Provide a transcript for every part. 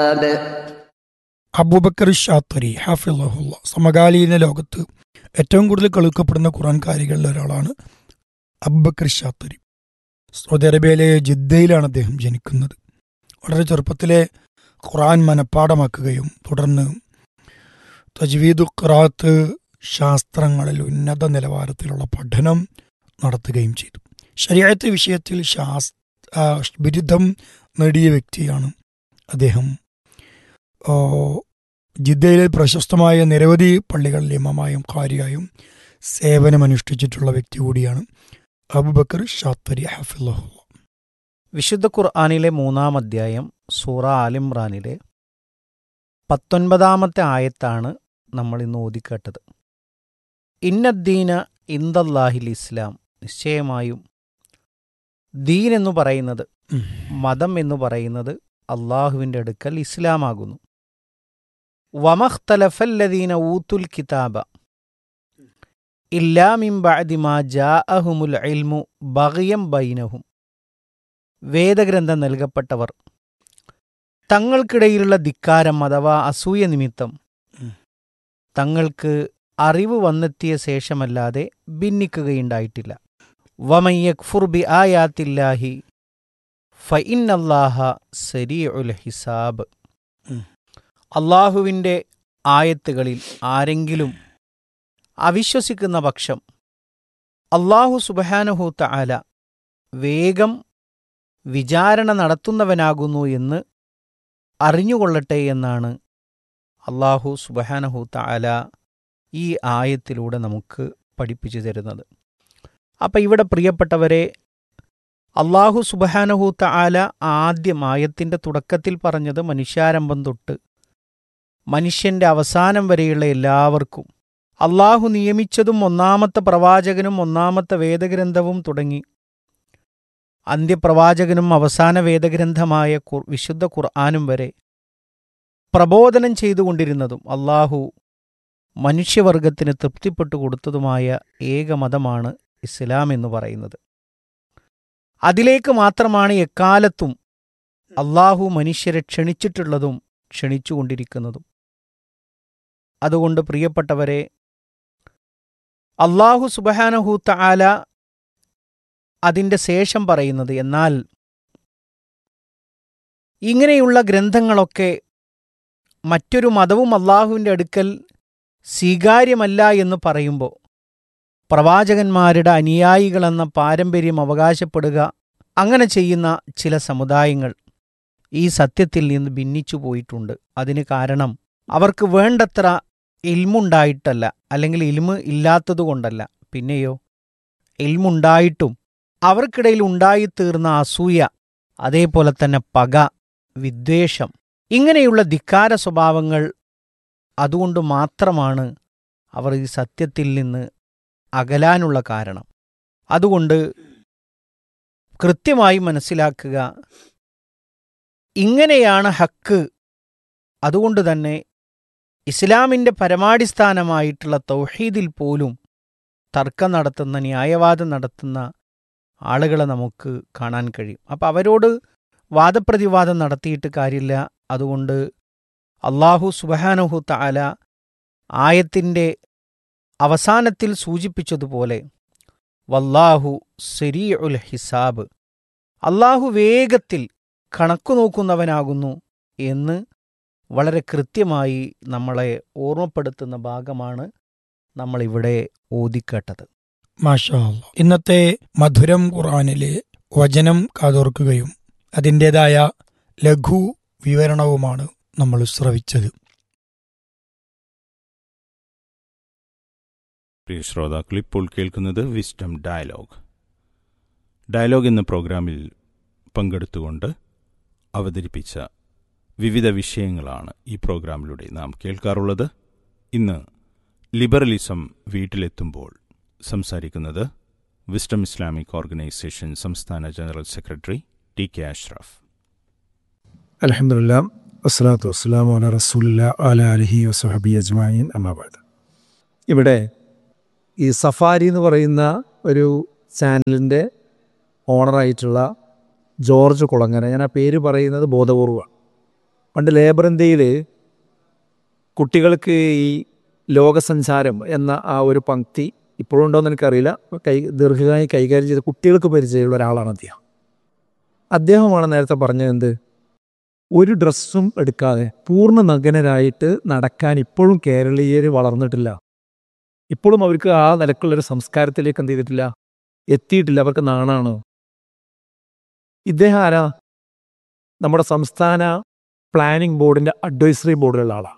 അബൂബക്കർ ഷാത്തരി ഹാഫിള്ളഹുല്ല സമകാലീന ലോകത്ത് ഏറ്റവും കൂടുതൽ കേൾക്കപ്പെടുന്ന ഖുറാൻകാരികളിൽ ഒരാളാണ് അബൂബക്കർ ഷാത്തരി സൗദി അറേബ്യയിലെ ജിദ്ദയിലാണ് അദ്ദേഹം ജനിക്കുന്നത് വളരെ ചെറുപ്പത്തിലെ ഖുറാൻ മനഃപ്പാടമാക്കുകയും തുടർന്ന് തജ്വീദു ഖുറാത്ത് ശാസ്ത്രങ്ങളിൽ ഉന്നത നിലവാരത്തിലുള്ള പഠനം നടത്തുകയും ചെയ്തു ശരിയായത്തെ വിഷയത്തിൽ ശാസ് ആ, ബിരുദം നേടിയ വ്യക്തിയാണ് അദ്ദേഹം ആ, ജിദ്ദയിലെ പ്രശസ്തമായ നിരവധി പള്ളികളിൽ ഇമാമായും കാര്യായും സേവനമനുഷ്ഠിച്ചിട്ടുള്ള വ്യക്തി കൂടിയാണ് അബുബക്കർ ഷാത്തരി ഹഫിള്ളഹുല്ല വിശുദ്ധ ഖുർആാനിലെ മൂന്നാം അധ്യായം സൂറ ആലിമ്രാനിലെ പത്തൊൻപതാമത്തെ ആയത്താണ് നമ്മൾ ഇന്ന് ഓതിക്കേട്ടത് ഇന്നദ്ദീന ഇന്ദല്ലാഹിൽ ഇസ്ലാം നിശ്ചയമായും ദീൻ എന്ന് പറയുന്നത് ഉം. മതം എന്ന് പറയുന്നത് അള്ളാഹുവിൻ്റെ അടുക്കൽ ഇസ്ലാമാകുന്നു വമഖ്തലഫല്ലദീന ഊത്തുൽ കിതാബ ഇല്ലാമിം ബഅദിമാ ജാഅഹുമുൽ ഇൽമു ബഗയം ബൈനഹും വേദഗ്രന്ഥം നൽകപ്പെട്ടവർ തങ്ങൾക്കിടയിലുള്ള ധിക്കാരം അഥവാ അസൂയ നിമിത്തം ഉം. തങ്ങൾക്ക് അറിവ് വന്നെത്തിയ ശേഷമല്ലാതെ ഭിന്നിക്കുകയുണ്ടായിട്ടില്ല വമയ്യക്ഫുർ ബി ആയാത്തില്ലാഹി ഫഇന്നല്ലാഹ സരീഉൽ ഹിസാബ് ഉം. അള്ളാഹുവിൻ്റെ ആയത്തുകളിൽ ആരെങ്കിലും അവിശ്വസിക്കുന്ന പക്ഷം അള്ളാഹു സുബഹാനഹൂത്ത ആല വേഗം വിചാരണ നടത്തുന്നവനാകുന്നു എന്ന് അറിഞ്ഞുകൊള്ളട്ടെ എന്നാണ് അള്ളാഹു സുബഹാനഹൂത്ത ആല ഈ ആയത്തിലൂടെ നമുക്ക് പഠിപ്പിച്ചു തരുന്നത് അപ്പം ഇവിടെ പ്രിയപ്പെട്ടവരെ അള്ളാഹു സുബഹാനഹൂത്ത ആല ആദ്യം ആയത്തിൻ്റെ തുടക്കത്തിൽ പറഞ്ഞത് മനുഷ്യാരംഭം തൊട്ട് മനുഷ്യൻ്റെ അവസാനം വരെയുള്ള എല്ലാവർക്കും അള്ളാഹു നിയമിച്ചതും ഒന്നാമത്തെ പ്രവാചകനും ഒന്നാമത്തെ വേദഗ്രന്ഥവും തുടങ്ങി അന്ത്യപ്രവാചകനും അവസാന വേദഗ്രന്ഥമായ ഖുർ- വിശുദ്ധ ഖുർആാനും വരെ പ്രബോധനം ചെയ്തുകൊണ്ടിരുന്നതും അള്ളാഹു മനുഷ്യവർഗത്തിന് തൃപ്തിപ്പെട്ടു കൊടുത്തതുമായ ഏക മതമാണ് ഇസ്ലാം എന്ന് പറയുന്നത് അതിലേക്ക് മാത്രമാണ് എക്കാലത്തും അള്ളാഹു മനുഷ്യരെ ക്ഷണിച്ചിട്ടുള്ളതും ക്ഷണിച്ചുകൊണ്ടിരിക്കുന്നതും അതുകൊണ്ട് പ്രിയപ്പെട്ടവരെ അള്ളാഹു സുബഹാനഹൂത്ത ആല അതിൻ്റെ ശേഷം പറയുന്നത് എന്നാൽ ഇങ്ങനെയുള്ള ഗ്രന്ഥങ്ങളൊക്കെ മറ്റൊരു മതവും അള്ളാഹുവിൻ്റെ അടുക്കൽ സ്വീകാര്യമല്ല എന്ന് പറയുമ്പോൾ പ്രവാചകന്മാരുടെ അനുയായികളെന്ന പാരമ്പര്യം അവകാശപ്പെടുക അങ്ങനെ ചെയ്യുന്ന ചില സമുദായങ്ങൾ ഈ സത്യത്തിൽ നിന്ന് ഭിന്നിച്ചു പോയിട്ടുണ്ട് അതിന് കാരണം അവർക്ക് വേണ്ടത്ര ഇൽമുണ്ടായിട്ടല്ല അല്ലെങ്കിൽ ഇൽമ് ഇല്ലാത്തതുകൊണ്ടല്ല പിന്നെയോ ഇൽമുണ്ടായിട്ടും അവർക്കിടയിൽ ഉണ്ടായിത്തീർന്ന അസൂയ അതേപോലെ തന്നെ പക വിദ്വേഷം ഇങ്ങനെയുള്ള ധിക്കാര സ്വഭാവങ്ങൾ അതുകൊണ്ട് മാത്രമാണ് അവർ ഈ സത്യത്തിൽ നിന്ന് അകലാനുള്ള കാരണം അതുകൊണ്ട് കൃത്യമായി മനസ്സിലാക്കുക ഇങ്ങനെയാണ് ഹക്ക് അതുകൊണ്ട് തന്നെ ഇസ്ലാമിൻ്റെ പരമാടിസ്ഥാനമായിട്ടുള്ള തൗഹീദിൽ പോലും തർക്കം നടത്തുന്ന ന്യായവാദം നടത്തുന്ന ആളുകളെ നമുക്ക് കാണാൻ കഴിയും അപ്പം അവരോട് വാദപ്രതിവാദം നടത്തിയിട്ട് കാര്യമില്ല അതുകൊണ്ട് അള്ളാഹു സുബഹാനഹു തആല ആയത്തിൻ്റെ അവസാനത്തിൽ സൂചിപ്പിച്ചതുപോലെ വല്ലാഹു സെരീ ഉൽ ഹിസാബ് അള്ളാഹു വേഗത്തിൽ കണക്കു നോക്കുന്നവനാകുന്നു എന്ന് വളരെ കൃത്യമായി നമ്മളെ ഓർമ്മപ്പെടുത്തുന്ന ഭാഗമാണ് നമ്മളിവിടെ ഓതിക്കേട്ടത് മാഷാ അല്ലാ. ഇന്നത്തെ മധുരം ഖുർആനിലെ വചനം കാതോർക്കുകയും അതിൻ്റെതായ ലഘു വിവരണവുമാണ് നമ്മൾ ശ്രവിച്ചത് പ്രിയ ശ്രോതാക്കൾ ഇപ്പോൾ കേൾക്കുന്നത് വിസ്ഡം ഡയലോഗ് ഡയലോഗ് എന്ന പ്രോഗ്രാമിൽ പങ്കെടുത്തുകൊണ്ട് അവതരിപ്പിച്ച വിവിധ വിഷയങ്ങളാണ് ഈ പ്രോഗ്രാമിലൂടെ നാം കേൾക്കാറുള്ളത് ഇന്ന് ലിബറലിസം വീട്ടിലെത്തുമ്പോൾ സംസാരിക്കുന്നത് വിസ്ഡം ഇസ്ലാമിക് ഓർഗനൈസേഷൻ സംസ്ഥാന general secretary T K Ashraf അലഹമുല്ല വസ്സലാത്തു വസ്സലാം അല റസൂലില്ല അല അലഹി വസുഹബി അജ്മായിൻ അമ്മാബാദ് ഇവിടെ ഈ സഫാരി എന്ന് പറയുന്ന ഒരു ചാനലിൻ്റെ ഓണറായിട്ടുള്ള ജോർജ് കുളങ്ങര ഞാൻ ആ പേര് പറയുന്നത് ബോധപൂർവമാണ് പണ്ട് ലേബർ ഇന്ത്യയിൽ കുട്ടികൾക്ക് ഈ ലോകസഞ്ചാരം എന്ന ആ ഒരു പങ്ക്തി ഇപ്പോഴും ഉണ്ടോയെന്ന് എനിക്കറിയില്ല കൈ ദീർഘകാലം കൈകാര്യം ചെയ്ത് കുട്ടികൾക്ക് പരിചയമുള്ള ഒരാളാണ് അദ്ദേഹം അദ്ദേഹമാണ് നേരത്തെ പറഞ്ഞത് എന്ത് ഒരു ഡ്രസ്സും എടുക്കാതെ പൂർണ്ണ നഗ്നരായിട്ട് നടക്കാൻ ഇപ്പോഴും കേരളീയർ വളർന്നിട്ടില്ല ഇപ്പോഴും അവർക്ക് ആ നിലക്കുള്ളൊരു സംസ്കാരത്തിലേക്ക് എന്ത് ചെയ്തിട്ടില്ല എത്തിയിട്ടില്ല അവർക്ക് നാണാണ് ഇദ്ദേഹം ആരാ നമ്മുടെ സംസ്ഥാന പ്ലാനിംഗ് ബോർഡിന്റെ അഡ്വൈസറി ബോർഡിലുള്ള ആളാണ്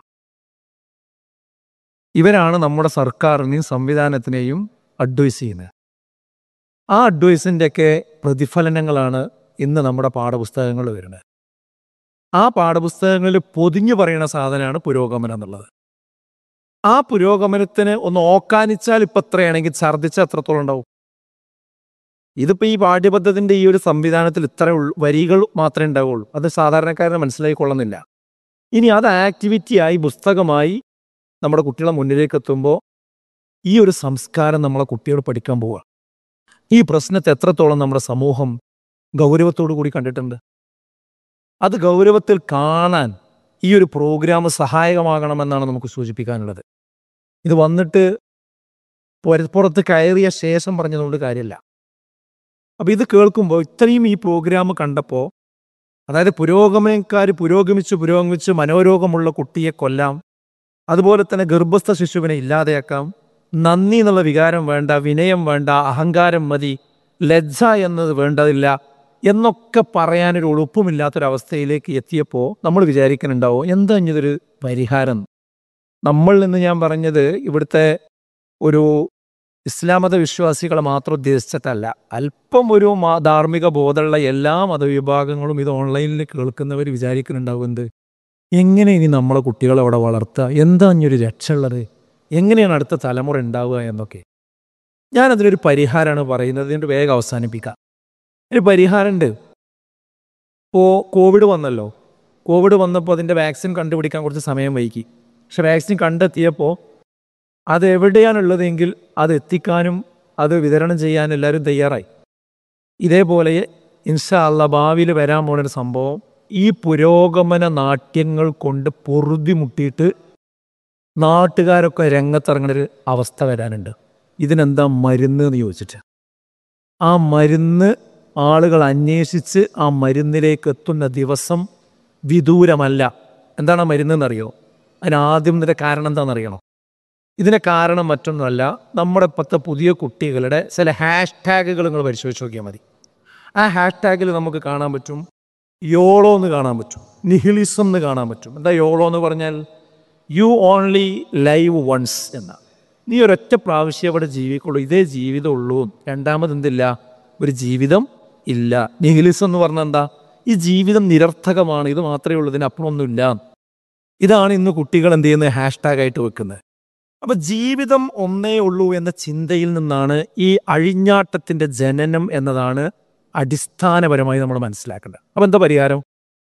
ഇവരാണ് നമ്മുടെ സർക്കാരിനെയും സംവിധാനത്തിനെയും അഡ്വൈസ് ചെയ്യുന്നത് ആ അഡ്വൈസിൻ്റെയൊക്കെ പ്രതിഫലനങ്ങളാണ് ഇന്ന് നമ്മുടെ പാഠപുസ്തകങ്ങളിൽ വരുന്നത് ആ പാഠപുസ്തകങ്ങളിൽ പൊതിഞ്ഞു പറയുന്ന സാധനമാണ് പുരോഗമനം എന്നുള്ളത് ആ പുരോഗമനത്തിന് ഒന്ന് ഓക്കാനിച്ചാൽ ഇപ്പം എത്രയാണെങ്കിൽ ഛർദ്ദിച്ചാൽ എത്രത്തോളം ഉണ്ടാവും ഇതിപ്പോൾ ഈ പാഠ്യപദ്ധതിൻ്റെ ഈ ഒരു സംവിധാനത്തിൽ ഇത്ര ഉൾ- വരികൾ മാത്രമേ ഉണ്ടാവുള്ളൂ അത് സാധാരണക്കാരനെ മനസ്സിലായിക്കൊള്ളുന്നില്ല ഇനി അത് ആക്ടിവിറ്റിയായി പുസ്തകമായി നമ്മുടെ കുട്ടികളെ മുന്നിലേക്ക് എത്തുമ്പോൾ ഈ ഒരു സംസ്കാരം നമ്മളെ കുട്ടികൾ പഠിക്കാൻ പോവുക ഈ പ്രശ്നത്തെ എത്രത്തോളം നമ്മുടെ സമൂഹം ഗൗരവത്തോടു കൂടി കണ്ടിട്ടുണ്ട് അത് ഗൗരവത്തിൽ കാണാൻ ഈ ഒരു പ്രോഗ്രാം സഹായകമാകണമെന്നാണ് നമുക്ക് സൂചിപ്പിക്കാനുള്ളത് ഇത് വന്നിട്ട് പുര- പുറത്ത് കയറിയ ശേഷം പറഞ്ഞതുകൊണ്ട് കാര്യമില്ല അപ്പോൾ ഇത് കേൾക്കുമ്പോൾ ഇത്രയും ഈ പ്രോഗ്രാം കണ്ടപ്പോൾ അതായത് പുരോഗമനക്കാർ പുരോഗമിച്ച് പുരോഗമിച്ച് മനോരോഗമുള്ള കുട്ടിയെ കൊല്ലാം അതുപോലെ തന്നെ ഗർഭസ്ഥ ശിശുവിനെ ഇല്ലാതെയാക്കാം നന്ദി എന്നുള്ള വികാരം വേണ്ട വിനയം വേണ്ട അഹങ്കാരം മതി ലജ്ജ എന്നത് വേണ്ടതില്ല എന്നൊക്കെ പറയാനൊരു എളുപ്പമില്ലാത്തൊരവസ്ഥയിലേക്ക് എത്തിയപ്പോൾ നമ്മൾ വിചാരിക്കുന്നുണ്ടാവോ എന്താ ഇതൊരു പരിഹാരം നമ്മൾ എന്ന് ഞാൻ പറഞ്ഞത് ഇവിടുത്തെ ഒരു ഇസ്ലാമത വിശ്വാസികളെ മാത്രം ഉദ്ദേശിച്ചിട്ടല്ല അല്പം ഒരു മാ- ധാർമ്മിക ബോധമുള്ള എല്ലാ മതവിഭാഗങ്ങളും ഇത് ഓൺലൈനിൽ കേൾക്കുന്നവർ വിചാരിക്കുന്നുണ്ടാവും എന്ത് എങ്ങനെ ഇനി നമ്മളെ കുട്ടികളെ അവിടെ വളർത്തുക എന്താ ഇനിയൊരു രക്ഷയുള്ളത് എങ്ങനെയാണ് അടുത്ത തലമുറ ഉണ്ടാവുക എന്നൊക്കെ ഞാനതിനൊരു പരിഹാരമാണ് പറയുന്നത് ഇതിൻ്റെ വേഗം അവസാനിപ്പിക്കാം ഒരു പരിഹാരമുണ്ട് ഇപ്പോൾ കോവിഡ് വന്നല്ലോ കോവിഡ് വന്നപ്പോൾ അതിൻ്റെ വാക്സിൻ കണ്ടുപിടിക്കാൻ കുറച്ച് സമയം വൈകി പക്ഷെ വാക്സിൻ കണ്ടെത്തിയപ്പോൾ അത് എവിടെയാണുള്ളതെങ്കിൽ അത് എത്തിക്കാനും അത് വിതരണം ചെയ്യാനും എല്ലാവരും തയ്യാറായി ഇതേപോലെ ഇൻഷാ അല്ല ഭാവിയിൽ വരാൻ പോണൊരു സംഭവം ഈ പുരോഗമന നാട്യങ്ങൾ കൊണ്ട് പൊറുതി മുട്ടിയിട്ട് നാട്ടുകാരൊക്കെ രംഗത്തിറങ്ങുന്നൊരു അവസ്ഥ വരാനുണ്ട് ഇതിനെന്താ മരുന്ന് എന്ന് ചോദിച്ചിട്ട് ആ മരുന്ന് ആളുകൾ അന്വേഷിച്ച് ആ മരുന്നിലേക്ക് എത്തുന്ന ദിവസം വിദൂരമല്ല എന്താണ് ആ മരുന്ന് എന്നറിയോ അതിനാദ്യം ഇതിൻ്റെ കാരണം എന്താണെന്നറിയണോ ഇതിന് കാരണം മറ്റൊന്നുമല്ല നമ്മുടെ ഇപ്പോഴത്തെ പുതിയ കുട്ടികളുടെ ചില ഹാഷ് ടാഗുകൾ നിങ്ങൾ പരിശോധിച്ച് നോക്കിയാൽ മതി ആ ഹാഷ് ടാഗിൽ നമുക്ക് കാണാൻ പറ്റും യോളോ എന്ന് കാണാൻ പറ്റും നിഹിലിസം എന്ന് കാണാൻ പറ്റും എന്താ യോളോ എന്ന് പറഞ്ഞാൽ യു ഓൺലി ലൈവ് വൺസ് എന്ന നീ ഒരൊറ്റ പ്രാവശ്യം അവിടെ ജീവിക്കുള്ളൂ ഇതേ ജീവിതം ഉള്ളൂ രണ്ടാമത് എന്തില്ല ഒരു ജീവിതം ഇല്ല നിഹിലിസം എന്ന് പറഞ്ഞാൽ എന്താ ഈ ജീവിതം നിരർത്ഥകമാണ് ഇത് മാത്രമേ ഉള്ളൂ ഇതിനപ്പുറമൊന്നുമില്ല ഇതാണ് ഇന്ന് കുട്ടികൾ എന്ത് ചെയ്യുന്നത് ഹാഷ് ടാഗായിട്ട് വെക്കുന്നത് അപ്പൊ ജീവിതം ഒന്നേ ഉള്ളൂ എന്ന ചിന്തയിൽ നിന്നാണ് ഈ അഴിഞ്ഞാട്ടത്തിന്റെ ജനനം എന്നതാണ് അടിസ്ഥാനപരമായി നമ്മൾ മനസ്സിലാക്കേണ്ടത് അപ്പൊ എന്താ പരിഹാരം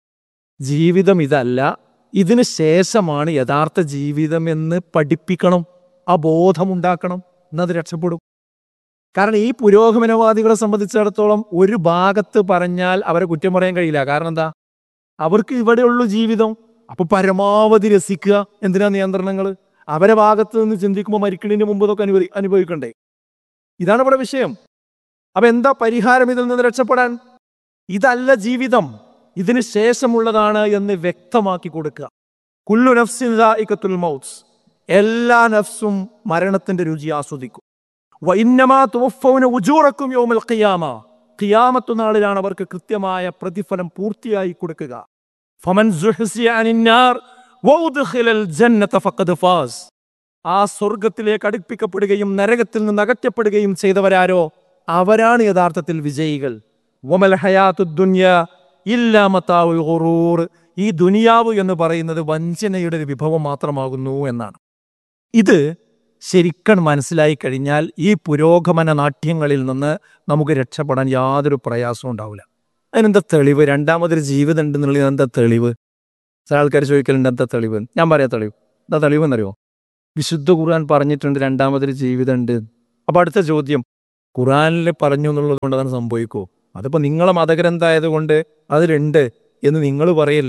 ജീവിതം ഇതല്ല ഇതിന് ശേഷമാണ് യഥാർത്ഥ ജീവിതം എന്ന് പഠിപ്പിക്കണം ആ ബോധമുണ്ടാക്കണം എന്നത് രക്ഷപ്പെടും കാരണം ഈ പുരോഗമനവാദികളെ സംബന്ധിച്ചിടത്തോളം ഒരു ഭാഗത്ത് പറഞ്ഞാൽ അവരെ കുറ്റം പറയാൻ കഴിയില്ല കാരണം എന്താ അവർക്ക് ഇവിടെയുള്ളൂ ജീവിതം അപ്പൊ പരമാവധി രസിക്കുക എന്തിനാ നിയന്ത്രണങ്ങൾ അവരെ ഭാഗത്ത് നിന്ന് ചിന്തിക്കുമ്പോൾ മരിക്കണിന് മുമ്പ് ഇതൊക്കെ അനുഭവി അനുഭവിക്കണ്ടേ ഇതാണ് ഇവിടെ വിഷയം അപ്പൊ എന്താ പരിഹാരം ഇതിൽ നിന്ന് രക്ഷപ്പെടാൻ ഇതല്ല ജീവിതം ഇതിന് ശേഷമുള്ളതാണ് എന്ന് വ്യക്തമാക്കി കൊടുക്കുക കുല്ലു നഫ്സിൻ ദാഇഖത്തുൽ മൗത്ത് എല്ലാ നഫ്സും മരണത്തിന്റെ രുചി ആസ്വദിക്കും വഇന്നമാ തുവഫൗന ഉജൂറക്കും യൗമൽ ഖിയാമ ഖിയാമത്തു നാളിലാണ് അവർക്ക് കൃത്യമായ പ്രതിഫലം പൂർത്തിയായി കൊടുക്കുക ഫമൻ സുഹ്സിയ അനിന്നാർ വൗദ്ഖിലൽ ജന്നത ഫഖദ് ഫാസ് ആ സ്വർഗത്തിലേക്ക് അടുപ്പിക്കപ്പെടുകയും നരകത്തിൽ നിന്ന് അകറ്റപ്പെടുകയും ചെയ്തവരാരോ അവരാണ് യഥാർത്ഥത്തിൽ വിജയികൾ വമൽ ഹയാത്തു ദുനിയ ഇല്ലാ മത്താഉൽ ഖുറൂർ ഈ ദുനിയാവ് എന്ന് പറയുന്നത് വഞ്ചനയുടെ ഒരു വിഭവം മാത്രമാകുന്നു എന്നാണ് ഇത് ശരിക്കും മനസ്സിലായി കഴിഞ്ഞാൽ ഈ പുരോഗമന നാട്യങ്ങളിൽ നിന്ന് നമുക്ക് രക്ഷപ്പെടാൻ യാതൊരു പ്രയാസവും ഉണ്ടാവില്ല അതിനെന്താ തെളിവ് രണ്ടാമതൊരു ജീവിതം ഉണ്ടെന്നുള്ളത് എന്താ തെളിവ് ചില ആൾക്കാർ ചോദിക്കലുണ്ട് എന്താ തെളിവ് ഞാൻ പറയാം തെളിവ് എന്താ തെളിവ് എന്നറിയോ വിശുദ്ധ ഖുർആൻ പറഞ്ഞിട്ടുണ്ട് രണ്ടാമതൊരു ജീവിതം ഉണ്ട് അപ്പൊ അടുത്ത ചോദ്യം ഖുറാനിൽ പറഞ്ഞു എന്നുള്ളത് കൊണ്ട് അതാണ് സംഭവിക്കുമോ അതിപ്പോ നിങ്ങളെ മതഗ്രന്ഥായത് കൊണ്ട് അതിലുണ്ട് എന്ന് നിങ്ങൾ പറയല്ലേ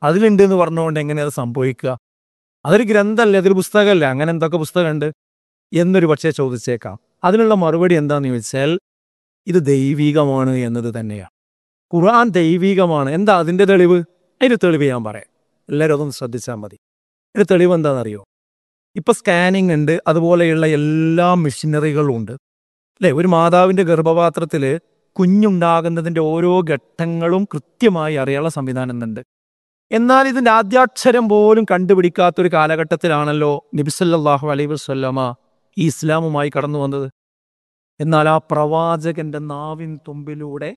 അതിലുണ്ട് എന്ന് പറഞ്ഞുകൊണ്ട് എങ്ങനെ അത് സംഭവിക്കുക അതൊരു ഗ്രന്ഥമല്ലേ അതൊരു പുസ്തകമല്ലേ അങ്ങനെ എന്തൊക്കെ പുസ്തകമുണ്ട് എന്നൊരു പക്ഷേ ചോദിച്ചേക്കാം അതിനുള്ള മറുപടി എന്താണെന്ന് ചോദിച്ചാൽ ഇത് ദൈവികമാണ് എന്നത് തന്നെയാണ് ഖുർആൻ ദൈവികമാണ് എന്താ അതിൻ്റെ തെളിവ് അതിൻ്റെ തെളിവ് ഞാൻ പറയാം എല്ലാവരും അതൊന്ന് ശ്രദ്ധിച്ചാൽ മതി ഇതിൻ്റെ തെളിവ് എന്താണെന്നറിയോ ഇപ്പം സ്കാനിങ് ഉണ്ട് അതുപോലെയുള്ള എല്ലാ മെഷീനറികളും ഉണ്ട് അല്ലേ ഒരു മാതാവിൻ്റെ ഗർഭപാത്രത്തിൽ കുഞ്ഞുണ്ടാകുന്നതിൻ്റെ ഓരോ ഘട്ടങ്ങളും കൃത്യമായി അറിയാനുള്ള സംവിധാനം ഉണ്ട് എന്നാൽ ഇതിൻ്റെ ആദ്യാക്ഷരം പോലും കണ്ടുപിടിക്കാത്തൊരു കാലഘട്ടത്തിലാണല്ലോ നബിസല്ലാഹു അലൈഹി വസ്ല്ലമ ഈ ഇസ്ലാമുമായി കടന്നു വന്നത് എന്നാൽ ആ പ്രവാചകന്റെ നാവിൻ തുമ്പിലൂടെ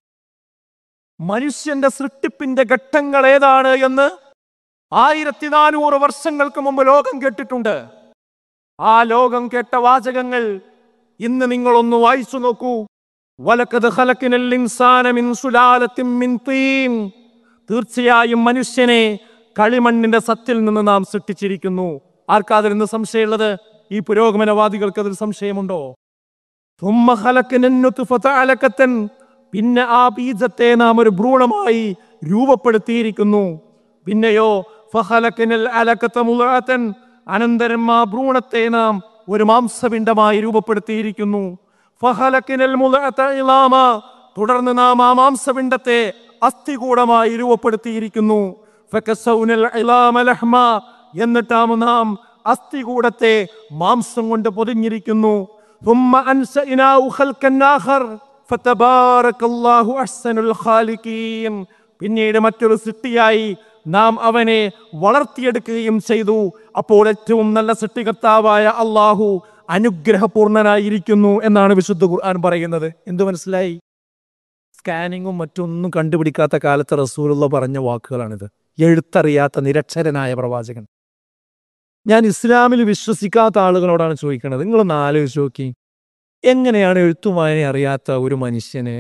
മനുഷ്യന്റെ സൃഷ്ടിപ്പിന്റെ ഘട്ടങ്ങൾ ഏതാണ് എന്ന് ആയിരത്തി നാനൂറ് വർഷങ്ങൾക്ക് മുമ്പ് ലോകം കേട്ടിട്ടുണ്ട് ആ ലോകം കേട്ട വാചകങ്ങൾ ഇന്ന് നിങ്ങളൊന്ന് വായിച്ചു നോക്കൂ വലക്കത് ഖലഖിനൽ ഇൻസാന മിൻ സുലാലത്തിൻ മിൻ തീൻ തീർച്ചയായും മനുഷ്യനെ കളിമണ്ണിന്റെ സത്തിൽ നിന്ന് നാം സൃഷ്ടിച്ചിരിക്കുന്നു ആർക്കാ അതിൽ നിന്ന് സംശയമുള്ളത് ഈ പുരോഗമനവാദികൾക്ക് അതിൽ സംശയമുണ്ടോ ثم خلقنا النطفة علقة. പിന്നെ ആ ബീജത്തെ നാം ഒരു ഭ്രൂണമായി രൂപപ്പെടുത്തിയിരിക്കുന്നു പിന്നെയോ ഫഹലക്കനൽ അലക്കത്ത മുളാത്തൻ അനന്തരം ആ ഭ്രൂണത്തെ നാം ഒരു മാംസപിണ്ഡമായി രൂപപ്പെടുത്തിയിരിക്കുന്നു ഫഹലക്കിനൽ മുളഅത്ത ഇളാമ തുടർന്ന് നാം ആ മാംസപിണ്ഡത്തെ അസ്ഥികൂടമായി രൂപപ്പെടുത്തിയിരിക്കുന്നു ഫകസൗനൽ ഇളാമ ലഹ്മ എന്നിട്ടാം നാം അസ്ഥികൂടത്തെ മാംസം കൊണ്ട് പൊതിഞ്ഞിരിക്കുന്നു ثم أنشأناه خلقا آخر فتبارك الله أحسن الخالقين പിന്നീട് മറ്റൊരു സൃഷ്ടിയായി നാം അവനെ വളർത്തിയെടുക്കുകയും ചെയ്തു അപ്പോൾ ഏറ്റവും നല്ല സൃഷ്ടികർത്താവായ അള്ളാഹു അനുഗ്രഹപൂർണനായിരിക്കുന്നു എന്നാണ് വിശുദ്ധ ഖുർആൻ പറയുന്നത് എന്തു മനസ്സിലായി സ്കാനിങ്ങും മറ്റൊന്നും കണ്ടുപിടിക്കാത്ത കാലത്ത് റസൂലുള്ള പറഞ്ഞ വാക്കുകളാണിത് എഴുത്തറിയാത്ത നിരക്ഷരനായ പ്രവാചകൻ ഞാൻ ഇസ്ലാമിൽ വിശ്വസിക്കാത്ത ആളുകളോടാണ് ചോദിക്കുന്നത് നിങ്ങളൊന്ന് ആലോചിച്ച് നോക്കി എങ്ങനെയാണ് എഴുത്തും വായന അറിയാത്ത ഒരു മനുഷ്യന്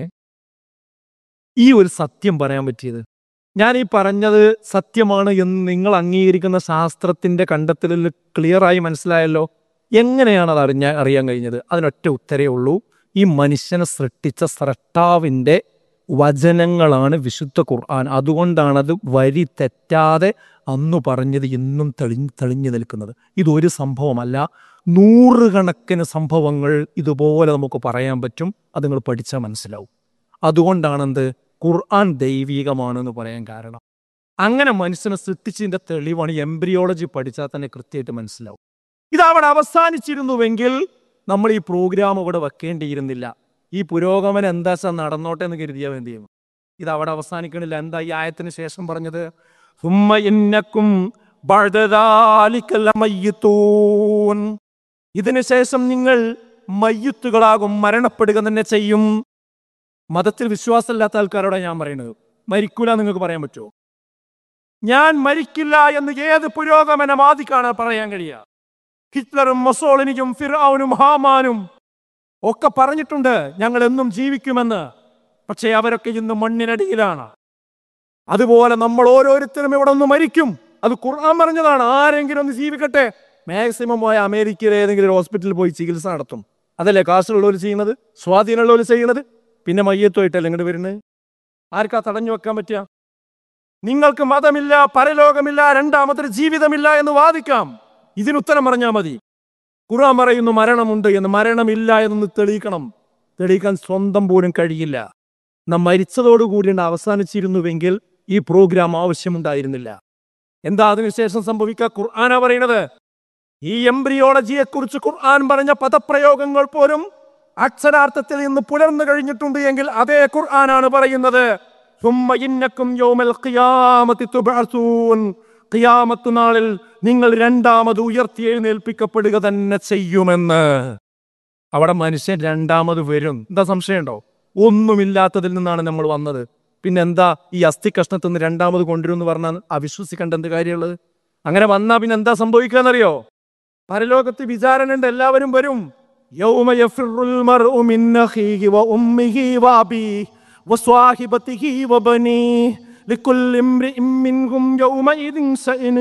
ഈ ഒരു സത്യം പറയാൻ പറ്റിയത് ഞാൻ ഈ പറഞ്ഞത് സത്യമാണ് എന്ന് നിങ്ങൾ അംഗീകരിക്കുന്ന ശാസ്ത്രത്തിന്റെ കണ്ടെത്തലിൽ ക്ലിയറായി മനസ്സിലായല്ലോ എങ്ങനെയാണ് അത് അറിഞ്ഞ അറിയാൻ കഴിഞ്ഞത് അതിനൊറ്റ ഉത്തരേ ഉള്ളൂ ഈ മനുഷ്യനെ സൃഷ്ടിച്ച സ്രഷ്ടാവിൻ്റെ വചനങ്ങളാണ് വിശുദ്ധ ഖുർആൻ അതുകൊണ്ടാണത് വരി തെറ്റാതെ അന്ന് പറഞ്ഞത് ഇന്നും തെളിഞ്ഞ് തെളിഞ്ഞു നിൽക്കുന്നത് ഇതൊരു സംഭവമല്ല നൂറുകണക്കിന് സംഭവങ്ങൾ ഇതുപോലെ നമുക്ക് പറയാൻ പറ്റും അത് നിങ്ങൾ പഠിച്ചാൽ മനസ്സിലാവും അതുകൊണ്ടാണെന്ത് ഖുർആൻ ദൈവികമാണെന്ന് പറയാൻ കാരണം അങ്ങനെ മനുഷ്യനെ സൃഷ്ടിച്ചതിൻ്റെ തെളിവാണ് എംബ്രിയോളജി പഠിച്ചാൽ തന്നെ കൃത്യമായിട്ട് മനസ്സിലാവും ഇത് അവിടെ അവസാനിച്ചിരുന്നുവെങ്കിൽ നമ്മൾ ഈ പ്രോഗ്രാം ഇവിടെ വെക്കേണ്ടിയിരുന്നില്ല ഈ പുരോഗമനം എന്താ വെച്ചാൽ നടന്നോട്ടെ എന്ന് കരുതിയാൽ എന്ത് ചെയ്യും ഇത് അവിടെ അവസാനിക്കണില്ല എന്താ ഈ ആയത്തിന് ശേഷം പറഞ്ഞത് "സുമ്മ ഇന്നക്കും ബഅദ ലമയ്യിത്തൂൻ." ഇതിനു ശേഷം നിങ്ങൾ മയ്യുത്തുകളാകും മരണപ്പെടുക തന്നെ ചെയ്യും മതത്തിൽ വിശ്വാസമില്ലാത്ത ആൾക്കാരോടാണ് ഞാൻ പറയുന്നത് മരിക്കൂല നിങ്ങൾക്ക് പറയാൻ പറ്റുമോ ഞാൻ മരിക്കില്ല എന്ന് ഏത് പുരോഗമനവാദിക്കാണ് പറയാൻ കഴിയുക ഹിറ്റ്ലറും മൊസോളിനിയും ഫിറൌനും ഹാമാനും ഒക്കെ പറഞ്ഞിട്ടുണ്ട് ഞങ്ങൾ എന്നും ജീവിക്കുമെന്ന് പക്ഷേ അവരൊക്കെ ഇന്ന് മണ്ണിനടിയിലാണ് അതുപോലെ നമ്മൾ ഓരോരുത്തരും ഇവിടെ ഒന്ന് മരിക്കും അത് ഖുർആൻ പറഞ്ഞതാണ് ആരെങ്കിലും ഒന്ന് ജീവിക്കട്ടെ മാക്സിമം പോയ അമേരിക്കയിലെ ഏതെങ്കിലും ഒരു ഹോസ്പിറ്റലിൽ പോയി ചികിത്സ നടത്തും അതല്ലേ കാശുള്ളവർ ചെയ്യുന്നത് സ്വാധീനമുള്ളവർ ചെയ്യുന്നത് പിന്നെ മയ്യത്തുമായിട്ടല്ലേ ഇങ്ങോട്ട് വരുന്നത് ആർക്കാ തടഞ്ഞു വെക്കാൻ പറ്റുക നിങ്ങൾക്ക് മതമില്ല പരലോകമില്ല രണ്ടാമതൊരു ജീവിതമില്ല എന്ന് വാദിക്കാം ഇതിനുത്തരം പറഞ്ഞാൽ മതി ഖുർആൻ പറയുന്നു മരണമുണ്ട് എന്ന് മരണമില്ല എന്ന് തെളിയിക്കണം തെളിയിക്കാൻ സ്വന്തം പോലും കഴിയില്ല നാം മരിച്ചതോടുകൂടി അവസാനിച്ചിരുന്നുവെങ്കിൽ ഈ പ്രോഗ്രാം ആവശ്യമുണ്ടായിരുന്നില്ല എന്താ അതിനുശേഷം സംഭവിക്കുക ഖുർആനാ പറയുന്നത് ഈ എംബ്രിയോളജിയെ കുറിച്ച് ഖുർആൻ പറഞ്ഞ പദപ്രയോഗങ്ങൾ പോലും അക്ഷരാർത്ഥത്തിൽ ഇന്ന് പുലർന്നു കഴിഞ്ഞിട്ടുണ്ട് എങ്കിൽ അതേ ഖുർആനാണ് പറയുന്നത് ثم إنكم يوم القيامة تبعثون ഖിയാമത്ത് നാളിൽ നിങ്ങൾ രണ്ടാമത് ഉയർത്തി എഴുന്നേൽപ്പിക്കപ്പെടുക തന്നെ ചെയ്യുമെന്ന് അവിടെ മനുഷ്യൻ രണ്ടാമത് വരും എന്താ സംശയമുണ്ടോ ഒന്നുമില്ലാത്തതിൽ നിന്നാണ് നമ്മൾ വന്നത് പിന്നെ എന്താ ഈ അസ്ഥി കഷ്ണത്തിൽ നിന്ന് രണ്ടാമത് കൊണ്ടുവരും എന്ന് പറഞ്ഞാൽ അവിശ്വസിക്കേണ്ട എന്ത് കാര്യമുള്ളത് അങ്ങനെ വന്നാ പിന്നെ എന്താ സംഭവിക്കാന്നറിയോ പരലോകത്ത് വിചാരണ ഉണ്ട് എല്ലാവരും വരും يوم يفر المرء من أخيه وأمه وأبيه وصاحبته وبنيه لكل امرئ منهم يومئذ شأن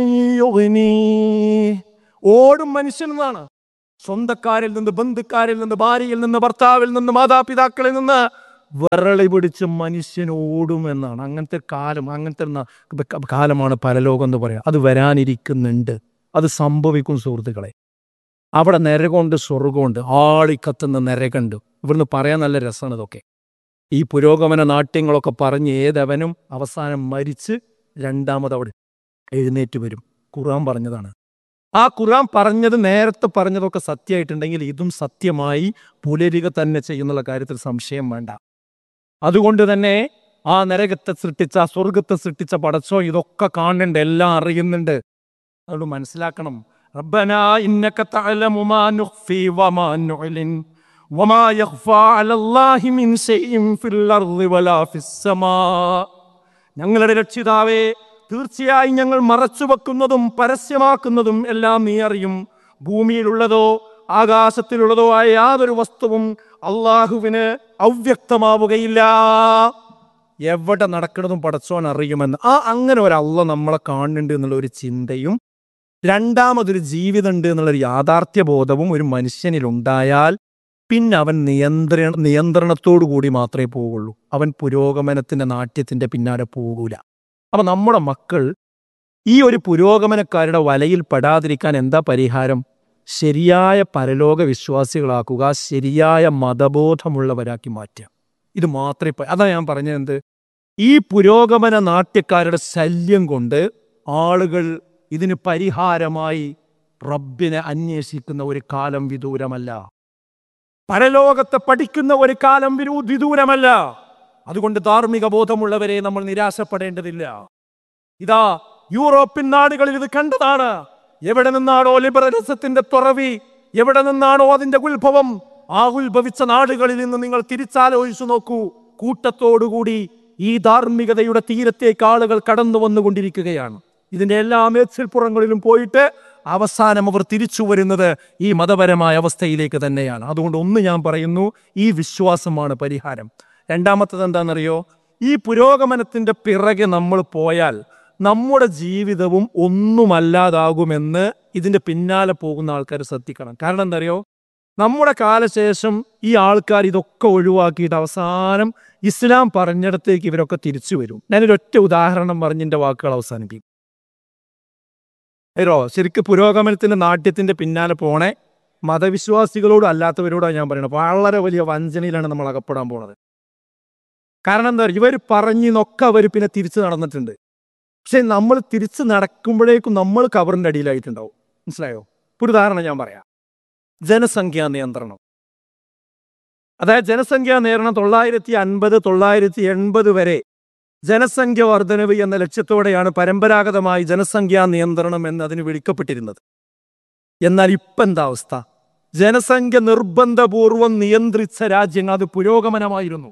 يغنيه ഓടും മനുഷ്യൻ എന്നാണ് സ്വന്തക്കാരിൽ നിന്ന് ബന്ധുക്കാരിൽ നിന്ന് ഭാര്യയിൽ നിന്ന് ഭർത്താവിൽ നിന്ന് മാതാപിതാക്കളിൽ നിന്ന് വിറളി പിടിച്ച് മനുഷ്യൻ ഓടുമെന്നാണ് അങ്ങനത്തെ കാലം അങ്ങനത്തെ ന- ക- കാലമാണ് പരലോകം എന്ന് പറയാം അത് വരാനിരിക്കുന്നുണ്ട് അത് സംഭവിക്കും സുഹൃത്തുക്കളെ അവിടെ നരകമുണ്ട് സ്വർഗമുണ്ട് ആളിക്കത്തുന്ന നരകമുണ്ട് ഇവിടുന്ന് പറയാൻ നല്ല രസമാണ് ഇതൊക്കെ ഈ പുരോഗമന നാട്യങ്ങളൊക്കെ പറഞ്ഞ് ഏതവനും അവസാനം മരിച്ച് രണ്ടാമത് അവിടെ എഴുന്നേറ്റ് വരും ഖുർആൻ പറഞ്ഞതാണ് ആ ഖുർആൻ പറഞ്ഞത് നേരത്തെ പറഞ്ഞതൊക്കെ സത്യമായിട്ടുണ്ടെങ്കിൽ ഇതും സത്യമായി പുലരുക തന്നെ ചെയ്യുന്നുള്ള കാര്യത്തിൽ സംശയം വേണ്ട അതുകൊണ്ട് തന്നെ ആ നരകത്തെ സൃഷ്ടിച്ച ആ സ്വർഗത്തെ സൃഷ്ടിച്ച പടച്ചോ ഇതൊക്കെ കാണുന്നുണ്ട് എല്ലാം അറിയുന്നുണ്ട് അതുകൊണ്ട് മനസ്സിലാക്കണം ربنا إنك تعلم ما نخفي وما نعلن وما يخفى على الله من شيء في الأرض ولا في السماء ഞങ്ങളുടെ രക്ഷിതാവേ തീർച്ചയായും ഞങ്ങൾ മറച്ചു വെക്കുന്നതും പരസ്യമാക്കുന്നതും എല്ലാം നീ അറിയും ഭൂമിയിലുള്ളതോ ആകാശത്തിലുള്ളതോ ആയ യാതൊരു വസ്തുവും അള്ളാഹുവിന് അവ്യക്തമാവുകയില്ല എവിടെ നടക്കുന്നതും പടച്ചോൻ അറിയുമെന്ന് ആ അങ്ങനെ ഒരു അള്ള നമ്മളെ കാണുന്നുണ്ട് എന്നുള്ള ഒരു ചിന്തയും രണ്ടാമതൊരു ജീവിതം ഉണ്ട് എന്നുള്ളൊരു യാഥാർത്ഥ്യ ബോധവും ഒരു മനുഷ്യനിലുണ്ടായാൽ പിന്നെ അവൻ നിയന്ത്രണ നിയന്ത്രണത്തോടു കൂടി മാത്രമേ പോവുള്ളൂ അവൻ പുരോഗമനത്തിന്റെ നാട്യത്തിന്റെ പിന്നാലെ പോകൂല അപ്പൊ നമ്മുടെ മക്കൾ ഈ ഒരു പുരോഗമനക്കാരുടെ വലയിൽ പെടാതിരിക്കാൻ എന്താ പരിഹാരം ശരിയായ പരലോക വിശ്വാസികളാക്കുക ശരിയായ മതബോധമുള്ളവരാക്കി മാറ്റുക ഇത് മാത്രമേ പ- അതാ ഞാൻ പറഞ്ഞത് എന്ത് ഈ പുരോഗമന നാട്യക്കാരുടെ ശല്യം കൊണ്ട് ആളുകൾ ഇതിന് പരിഹാരമായി റബ്ബിനെ അന്വേഷിക്കുന്ന ഒരു കാലം വിദൂരമല്ല പരലോകത്തെ പഠിക്കുന്ന ഒരു കാലം വിരൂ വിദൂരമല്ല അതുകൊണ്ട് ധാർമ്മിക ബോധമുള്ളവരെ നമ്മൾ നിരാശപ്പെടേണ്ടതില്ല ഇതാ യൂറോപ്യൻ നാടുകളിൽ ഇത് കണ്ടതാണ് എവിടെ നിന്നാണോ ലിബറലിസത്തിന്റെ തുറവി എവിടെ നിന്നാണോ അതിന്റെ ഉത്ഭവം ആ ഉത്ഭവിച്ച നാടുകളിൽ നിന്ന് നിങ്ങൾ തിരിച്ചാലോചിച്ചു നോക്കൂ കൂട്ടത്തോടുകൂടി ഈ ധാർമ്മികതയുടെ തീരത്തേക്ക് ആളുകൾ കടന്നു വന്നുകൊണ്ടിരിക്കുകയാണ് ഇതിന്റെ എല്ലാ മേച്ചിൽപ്പുറങ്ങളിലും പോയിട്ട് അവസാനം അവർ തിരിച്ചു വരുന്നത് ഈ മതപരമായ അവസ്ഥയിലേക്ക് തന്നെയാണ് അതുകൊണ്ട് ഒന്ന് ഞാൻ പറയുന്നു ഈ വിശ്വാസമാണ് പരിഹാരം രണ്ടാമത്തത് എന്താണെന്നറിയോ ഈ പുരോഗമനത്തിന്റെ പിറകെ നമ്മൾ പോയാൽ നമ്മുടെ ജീവിതവും ഒന്നുമല്ലാതാകുമെന്ന് ഇതിന്റെ പിന്നാലെ പോകുന്ന ആൾക്കാർ ശ്രദ്ധിക്കണം കാരണം എന്താ അറിയോ നമ്മുടെ കാലശേഷം ഈ ആൾക്കാർ ഇതൊക്കെ ഒഴിവാക്കിയിട്ട് അവസാനം ഇസ്ലാം പറഞ്ഞിടത്തേക്ക് ഇവരൊക്കെ തിരിച്ചു വരും ഞാനൊരൊറ്റ ഉദാഹരണം പറഞ്ഞിന്റെ വാക്കുകൾ അവസാനിപ്പിക്കും ഏരോ ശരിക്കും പുരോഗമനത്തിന്റെ നാട്യത്തിന്റെ പിന്നാലെ പോണേ മതവിശ്വാസികളോടും അല്ലാത്തവരോടാണ് ഞാൻ പറയുന്നത് വളരെ വലിയ വഞ്ചനയിലാണ് നമ്മൾ അകപ്പെടാൻ പോണത് കാരണം എന്താ പറയുക ഇവർ പറഞ്ഞിന്നൊക്കെ അവർ പിന്നെ തിരിച്ചു നടന്നിട്ടുണ്ട് പക്ഷെ നമ്മൾ തിരിച്ചു നടക്കുമ്പോഴേക്കും നമ്മൾ കവറിന്റെ അടിയിലായിട്ടുണ്ടാവും മനസ്സിലായോ ഒരു ഉദാഹരണം ഞാൻ പറയാം ജനസംഖ്യാ നിയന്ത്രണം അതായത് ജനസംഖ്യാ നിയന്ത്രണം തൊള്ളായിരത്തി അൻപത് തൊള്ളായിരത്തി എൺപത് വരെ ജനസംഖ്യ വർധനവ് എന്ന ലക്ഷ്യത്തോടെയാണ് പരമ്പരാഗതമായി ജനസംഖ്യാ നിയന്ത്രണം എന്ന് അതിന് വിളിക്കപ്പെട്ടിരുന്നത് എന്നാൽ ഇപ്പം എന്താ അവസ്ഥ ജനസംഖ്യ നിർബന്ധപൂർവം നിയന്ത്രിച്ച രാജ്യങ്ങൾ അത് പുരോഗമനമായിരുന്നു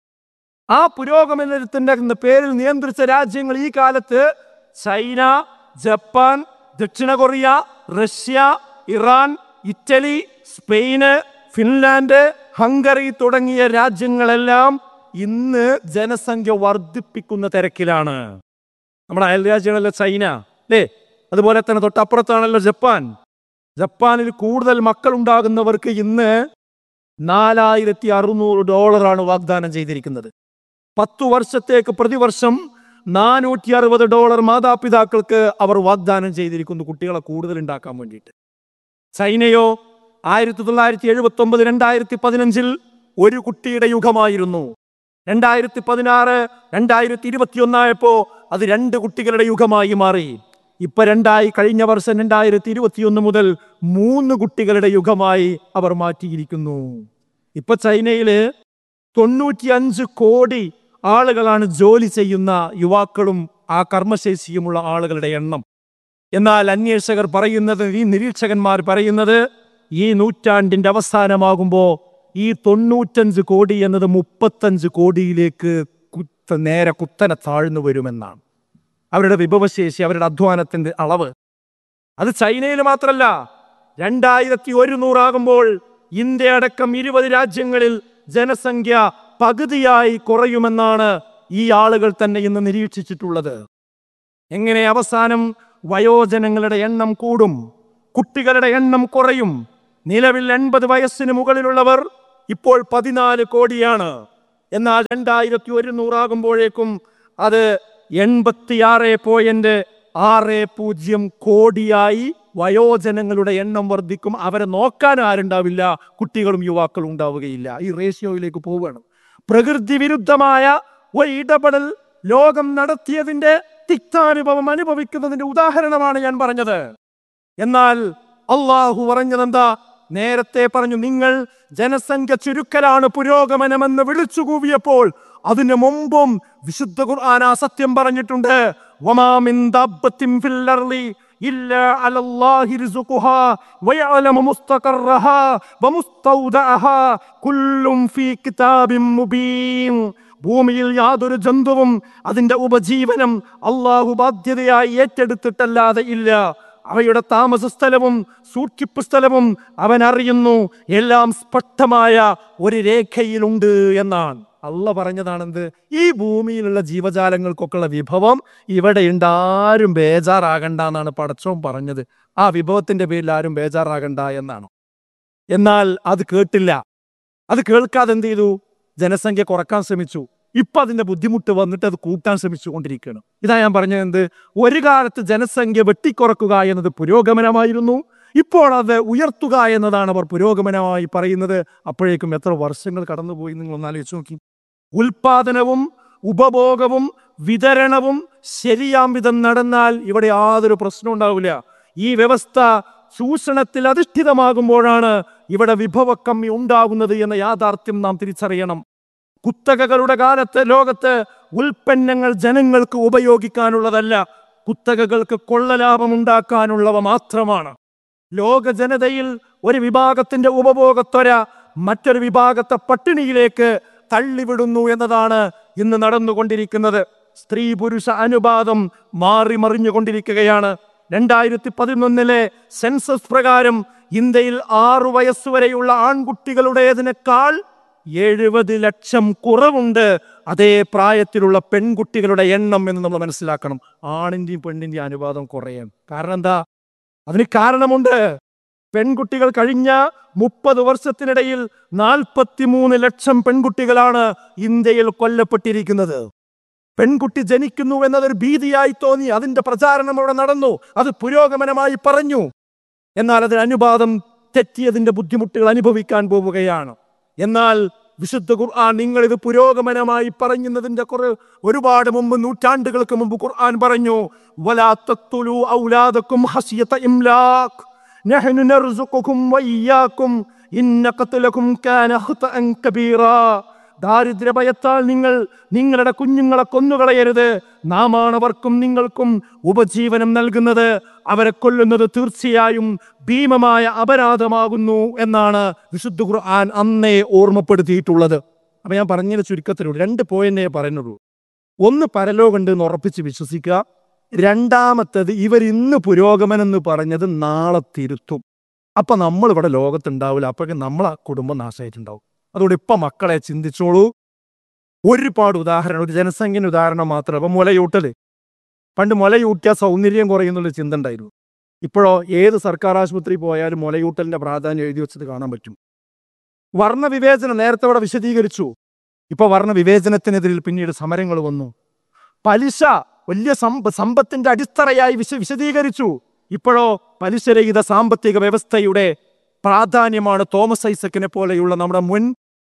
ആ പുരോഗമനത്തിന്റെ പേരിൽ നിയന്ത്രിച്ച രാജ്യങ്ങൾ ഈ കാലത്ത് ചൈന ജപ്പാൻ ദക്ഷിണ Korea Russia Iran Italy Spain Finland Hungary തുടങ്ങിയ രാജ്യങ്ങളെല്ലാം ഇന്ന് ജനസംഖ്യ വർദ്ധിപ്പിക്കുന്ന തിരക്കിലാണ് നമ്മുടെ അയൽരാജ്യങ്ങളല്ലേ ചൈന അല്ലേ അതുപോലെ തന്നെ തൊട്ടപ്പുറത്താണല്ലോ ജപ്പാൻ ജപ്പാനിൽ കൂടുതൽ മക്കൾ ഉണ്ടാകുന്നവർക്ക് ഇന്ന് നാലായിരത്തി അറുന്നൂറ് ഡോളറാണ് വാഗ്ദാനം ചെയ്തിരിക്കുന്നത് പത്തു വർഷത്തേക്ക് പ്രതിവർഷം നാനൂറ്റി അറുപത് ഡോളർ മാതാപിതാക്കൾക്ക് അവർ വാഗ്ദാനം ചെയ്തിരിക്കുന്നു കുട്ടികളെ കൂടുതൽ ഉണ്ടാക്കാൻ വേണ്ടിയിട്ട് ചൈനയോ ആയിരത്തി തൊള്ളായിരത്തി എഴുപത്തി ഒമ്പത് രണ്ടായിരത്തി പതിനഞ്ചിൽ ഒരു കുട്ടിയുടെ യുഗമായിരുന്നു രണ്ടായിരത്തി പതിനാറ് രണ്ടായിരത്തി ഇരുപത്തിയൊന്നായപ്പോ അത് രണ്ട് കുട്ടികളുടെ യുഗമായി മാറി ഇപ്പൊ രണ്ടായി കഴിഞ്ഞ വർഷം രണ്ടായിരത്തി ഇരുപത്തിയൊന്ന് മുതൽ മൂന്ന് കുട്ടികളുടെ യുഗമായി അവർ മാറ്റിയിരിക്കുന്നു ഇപ്പൊ ചൈനയില് തൊണ്ണൂറ്റിയഞ്ച് കോടി ആളുകളാണ് ജോലി ചെയ്യുന്ന യുവാക്കളും ആ കർമ്മശേഷിയുമുള്ള ആളുകളുടെ എണ്ണം എന്നാൽ അന്വേഷകർ പറയുന്നത് ഈ നിരീക്ഷകന്മാർ പറയുന്നത് ഈ നൂറ്റാണ്ടിന്റെ അവസാനമാകുമ്പോൾ ഈ തൊണ്ണൂറ്റഞ്ച് കോടി എന്നത് മുപ്പത്തഞ്ച് കോടിയിലേക്ക് കുത്ത നേരെ കുത്തനെ താഴ്ന്നു വരുമെന്നാണ് അവരുടെ വിഭവശേഷി അവരുടെ അധ്വാനത്തിന്റെ അളവ് അത് ചൈനയിൽ മാത്രമല്ല രണ്ടായിരത്തി ഒരുന്നൂറാകുമ്പോൾ ഇന്ത്യ അടക്കം ഇരുപത് രാജ്യങ്ങളിൽ ജനസംഖ്യ പകുതിയായി കുറയുമെന്നാണ് ഈ ആളുകൾ തന്നെ ഇന്ന് നിരീക്ഷിച്ചിട്ടുള്ളത് എങ്ങനെ അവസാനം വയോജനങ്ങളുടെ എണ്ണം കൂടും കുട്ടികളുടെ എണ്ണം കുറയും നിലവിൽ എൺപത് വയസ്സിന് മുകളിലുള്ളവർ ഇപ്പോൾ പതിനാല് കോടിയാണ് എന്നാൽ രണ്ടായിരത്തി ഒരുന്നൂറാകുമ്പോഴേക്കും അത് എൺപത്തിയാറ് പോയിന്റ് ആറ് പൂജ്യം കോടിയായി വയോജനങ്ങളുടെ എണ്ണം വർദ്ധിക്കും അവരെ നോക്കാൻ ആരുണ്ടാവില്ല കുട്ടികളും യുവാക്കളും ഉണ്ടാവുകയില്ല ഈ റേഷ്യോയിലേക്ക് പോവുകയാണ് പ്രകൃതി വിരുദ്ധമായ ഒരു ഇടപെടൽ ലോകം നടത്തിയതിന്റെ തിക്താനുഭവം അനുഭവിക്കുന്നതിന്റെ ഉദാഹരണമാണ് ഞാൻ പറഞ്ഞത് എന്നാൽ അള്ളാഹു പറഞ്ഞതെന്താ നേരത്തെ പറഞ്ഞു നിങ്ങൾ ജനസംഖ്യ ചുരുക്കലാണ് പുരോഗമനമെന്ന് വിളിച്ചു കൂവിയപ്പോൾ അതിനു മുമ്പും വിശുദ്ധ ഖുർആൻ ആ സത്യം പറഞ്ഞിട്ടുണ്ട് വമാ മിൻ ദാബത്തിൻ ഫിൽ അർളി ഇല്ലാ അലല്ലാഹി റിസ്ഖുഹാ വയഅലമു മുസ്തഖറഹാ വമുസ്തൗദഅഹാ കുല്ലും ഫീ കിതാബിൻ മുബീൻ ഭൂമിയിൽ യാതൊരു ജന്തുവും അതിന്റെ ഉപജീവനം അള്ളാഹു ബാധ്യതയായി ഏറ്റെടുത്തിട്ടല്ലാതെ ഇല്ല അവയുടെ താമസ സ്ഥലവും സൂക്ഷിപ്പ് സ്ഥലവും അവൻ അറിയുന്നു എല്ലാം സ്പഷ്ടമായ ഒരു രേഖയിലുണ്ട് എന്നാണ് അള്ള പറഞ്ഞതാണെന്ത് ഈ ഭൂമിയിലുള്ള ജീവജാലങ്ങൾക്കൊക്കെയുള്ള വിഭവം ഇവിടെ ഉണ്ട് ആരും ബേജാറാകണ്ട എന്നാണ് പടച്ചോൻ പറഞ്ഞത് ആ വിഭവത്തിന്റെ പേരിൽ ആരും ബേജാറാകണ്ട എന്നാണ് എന്നാൽ അത് കേട്ടില്ല അത് കേൾക്കാതെ എന്ത് ചെയ്തു ജനസംഖ്യ കുറക്കാൻ ശ്രമിച്ചു ഇപ്പൊ അതിന്റെ ബുദ്ധിമുട്ട് വന്നിട്ട് അത് കൂട്ടാൻ ശ്രമിച്ചുകൊണ്ടിരിക്കുകയാണ് ഇതാ ഞാൻ പറഞ്ഞത് എന്ത് ഒരു കാലത്ത് ജനസംഖ്യ വെട്ടിക്കുറക്കുക എന്നത് പുരോഗമനമായിരുന്നു ഇപ്പോൾ അത് ഉയർത്തുക എന്നതാണ് അവർ പുരോഗമനമായി പറയുന്നത് അപ്പോഴേക്കും എത്ര വർഷങ്ങൾ കടന്നുപോയി നിങ്ങൾ ഒന്ന് ആലോചിച്ച് നോക്കി ഉൽപാദനവും ഉപഭോഗവും വിതരണവും ശരിയാം വിധം നടന്നാൽ ഇവിടെ യാതൊരു പ്രശ്നവും ഉണ്ടാവില്ല ഈ വ്യവസ്ഥ ചൂഷണത്തിൽ അധിഷ്ഠിതമാകുമ്പോഴാണ് ഇവിടെ വിഭവക്കമ്മി ഉണ്ടാകുന്നത് എന്ന യാഥാർത്ഥ്യം നാം തിരിച്ചറിയണം കുത്തകകളുടെ കാലത്ത് ലോകത്ത് ഉൽപ്പന്നങ്ങൾ ജനങ്ങൾക്ക് ഉപയോഗിക്കാനുള്ളതല്ല കുത്തകകൾക്ക് കൊള്ളലാഭം ഉണ്ടാക്കാനുള്ളവ മാത്രമാണ് ലോക ജനതയിൽ ഒരു വിഭാഗത്തിന്റെ ഉപഭോഗത്വര മറ്റൊരു വിഭാഗത്തെ പട്ടിണിയിലേക്ക് തള്ളിവിടുന്നു എന്നതാണ് ഇന്ന് നടന്നുകൊണ്ടിരിക്കുന്നത് സ്ത്രീ പുരുഷ അനുപാതം മാറി മറിഞ്ഞുകൊണ്ടിരിക്കുകയാണ് രണ്ടായിരത്തി പതിനൊന്നിലെ സെൻസസ് പ്രകാരം ഇന്ത്യയിൽ ആറു വയസ്സുവരെയുള്ള ആൺകുട്ടികളുടേതിനേക്കാൾ എഴുപത് ലക്ഷം കുറവുണ്ട് അതേ പ്രായത്തിലുള്ള പെൺകുട്ടികളുടെ എണ്ണം എന്ന് നമ്മൾ മനസ്സിലാക്കണം ആണിന്റെയും പെണ്ണിന്റെയും അനുപാതം കുറയാൻ കാരണം എന്താ അതിന് കാരണമുണ്ട് പെൺകുട്ടികൾ കഴിഞ്ഞ മുപ്പത് വർഷത്തിനിടയിൽ നാൽപ്പത്തിമൂന്ന് ലക്ഷം പെൺകുട്ടികളാണ് ഇന്ത്യയിൽ കൊല്ലപ്പെട്ടിരിക്കുന്നത് പെൺകുട്ടി ജനിക്കുന്നു എന്നതൊരു ഭീതിയായി തോന്നി അതിന്റെ പ്രചാരണം അവിടെ നടന്നു അത് പുരോഗമനമായി പറഞ്ഞു എന്നാൽ അതിന് അനുപാതം തെറ്റിയതിന്റെ ബുദ്ധിമുട്ടുകൾ അനുഭവിക്കാൻ പോവുകയാണ് എന്നാൽ വിശുദ്ധ ഖുർആൻ നിങ്ങൾ ഇത് പുരോഗമനമായി പറഞ്ഞതിന്റെ കുറെ ഒരുപാട് മുമ്പ് നൂറ്റാണ്ടുകൾക്ക് മുമ്പ് ഖുർആൻ പറഞ്ഞു വലാ തഖ്തുലു ഔലാദക്കും ഹസിയത ഇംലാഖ് നഹ്നു നർസുഖുകും വഇയ്യാകും ഇന്ന ഖത്ലകും കാന ഖതഅൻ കബീറാ ദാരിദ്ര്യഭയത്താൽ നിങ്ങൾ നിങ്ങളുടെ കുഞ്ഞുങ്ങളെ കൊന്നുകളയരുത് നാമാണ് അവർക്കും നിങ്ങൾക്കും ഉപജീവനം നൽകുന്നത് അവരെ കൊല്ലുന്നത് തീർച്ചയായും ഭീമമായ അപരാധമാകുന്നു എന്നാണ് വിശുദ്ധ ഖുർആൻ അന്നേ ഓർമ്മപ്പെടുത്തിയിട്ടുള്ളത് അപ്പൊ ഞാൻ പറഞ്ഞതിന് ചുരുക്കത്തിലുള്ളൂ രണ്ട് പോയിന്റേ പറയുന്നുള്ളൂ ഒന്ന് പരലോകണ്ട് എന്ന് ഉറപ്പിച്ച് വിശ്വസിക്കുക രണ്ടാമത്തത് ഇവർ ഇന്ന് പുരോഗമനം എന്ന് പറഞ്ഞത് നാളെ തിരുത്തും അപ്പൊ നമ്മൾ ഇവിടെ ലോകത്തുണ്ടാവില്ല അപ്പോഴേക്കും നമ്മളെ കുടുംബം നാശമായിട്ടുണ്ടാവും അതുകൊണ്ട് ഇപ്പൊ മക്കളെ ചിന്തിച്ചോളൂ ഒരുപാട് ഉദാഹരണം ഒരു ജനസംഖ്യന് ഉദാഹരണം മാത്രം ഇപ്പൊ മുലയൂട്ടല് പണ്ട് മുലയൂട്ടിയ സൗന്ദര്യം കുറയുന്നുള്ള ചിന്ത ഉണ്ടായിരുന്നു ഇപ്പോഴോ ഏത് സർക്കാർ ആശുപത്രി പോയാലും മുലയൂട്ടലിന്റെ പ്രാധാന്യം എഴുതി വെച്ചത് കാണാൻ പറ്റും വർണ്ണവിവേചനം നേരത്തെ ഇവിടെ വിശദീകരിച്ചു ഇപ്പൊ വർണ്ണവിവേചനത്തിനെതിരിൽ പിന്നീട് സമരങ്ങൾ വന്നു പലിശ വലിയ സമ്പ സമ്പത്തിന്റെ അടിത്തറയായി വിശ വിശദീകരിച്ചു ഇപ്പോഴോ പലിശരഹിത സാമ്പത്തിക വ്യവസ്ഥയുടെ പ്രാധാന്യമാണ് തോമസ് ഐസക്കിനെ പോലെയുള്ള നമ്മുടെ മുൻ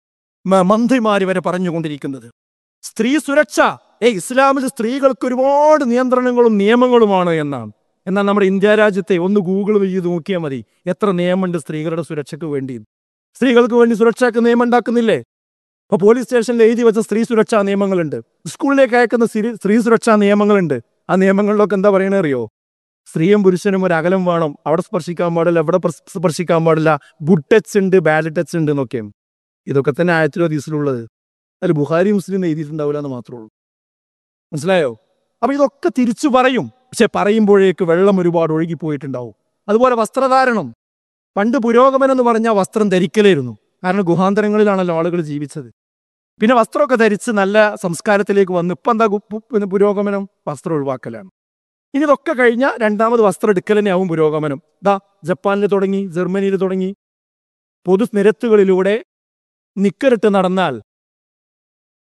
മ- മന്ത്രിമാര് വരെ പറഞ്ഞുകൊണ്ടിരിക്കുന്നത് സ്ത്രീ സുരക്ഷ ഏ ഇസ്ലാമിൽ സ്ത്രീകൾക്ക് ഒരുപാട് നിയന്ത്രണങ്ങളും നിയമങ്ങളുമാണ് എന്നാണ് എന്നാൽ നമ്മുടെ ഇന്ത്യ രാജ്യത്തെ ഒന്ന് ഗൂഗിൾ ചെയ്ത് നോക്കിയാൽ മതി എത്ര നിയമമുണ്ട് സ്ത്രീകളുടെ സുരക്ഷയ്ക്ക് വേണ്ടി സ്ത്രീകൾക്ക് വേണ്ടി സുരക്ഷയ്ക്ക് നിയമം ഉണ്ടാക്കുന്നില്ലേ ഇപ്പൊ പോലീസ് സ്റ്റേഷനിൽ എഴുതി വെച്ച സ്ത്രീ സുരക്ഷാ നിയമങ്ങളുണ്ട് സ്കൂളിലേക്ക് അയക്കുന്ന സ്ത്രീ- സ്ത്രീ സുരക്ഷാ നിയമങ്ങളുണ്ട് ആ നിയമങ്ങളിലൊക്കെ എന്താ പറയണേ അറിയോ സ്ത്രീയും പുരുഷനും ഒരു അകലം വേണം അവിടെ സ്പർശിക്കാൻ പാടില്ല എവിടെ പ്രസ്- സ്പർശിക്കാൻ പാടില്ല ഗുഡ് ടച്ച് ഉണ്ട് ബാഡ് ടച്ച് ഉണ്ട് എന്നൊക്കെ ഇതൊക്കെ തന്നെ ആയത്തിലോ ഹദീസിലുള്ളത് അതിൽ ബുഹാരി മുസ്ലിം എഴുതിയിട്ടുണ്ടാവില്ല എന്ന് മാത്രമേ ഉള്ളൂ മനസ്സിലായോ അപ്പൊ ഇതൊക്കെ തിരിച്ചു പറയും പക്ഷെ പറയുമ്പോഴേക്ക് വെള്ളം ഒരുപാട് ഒഴുകിപ്പോയിട്ടുണ്ടാവും അതുപോലെ വസ്ത്രധാരണം പണ്ട് പുരോഗമനം എന്ന് പറഞ്ഞാൽ വസ്ത്രം ധരിക്കലായിരുന്നു കാരണം ഗുഹാന്തരങ്ങളിലാണല്ലോ ആളുകൾ ജീവിച്ചത് പിന്നെ വസ്ത്രമൊക്കെ ധരിച്ച് നല്ല സംസ്കാരത്തിലേക്ക് വന്ന് ഇപ്പം എന്താ ഗു- പു- പിന്നെ പുരോഗമനം വസ്ത്രം ഒഴിവാക്കലാണ് ഇനി ഇതൊക്കെ കഴിഞ്ഞ രണ്ടാമത് വസ്ത്രം എടുക്കൽ തന്നെയാവും പുരോഗമനം ദാ ജപ്പാനിൽ തുടങ്ങി ജർമ്മനിയിൽ തുടങ്ങി പൊതു നിരത്തുകളിലൂടെ നിക്കറിട്ട് നടന്നാൽ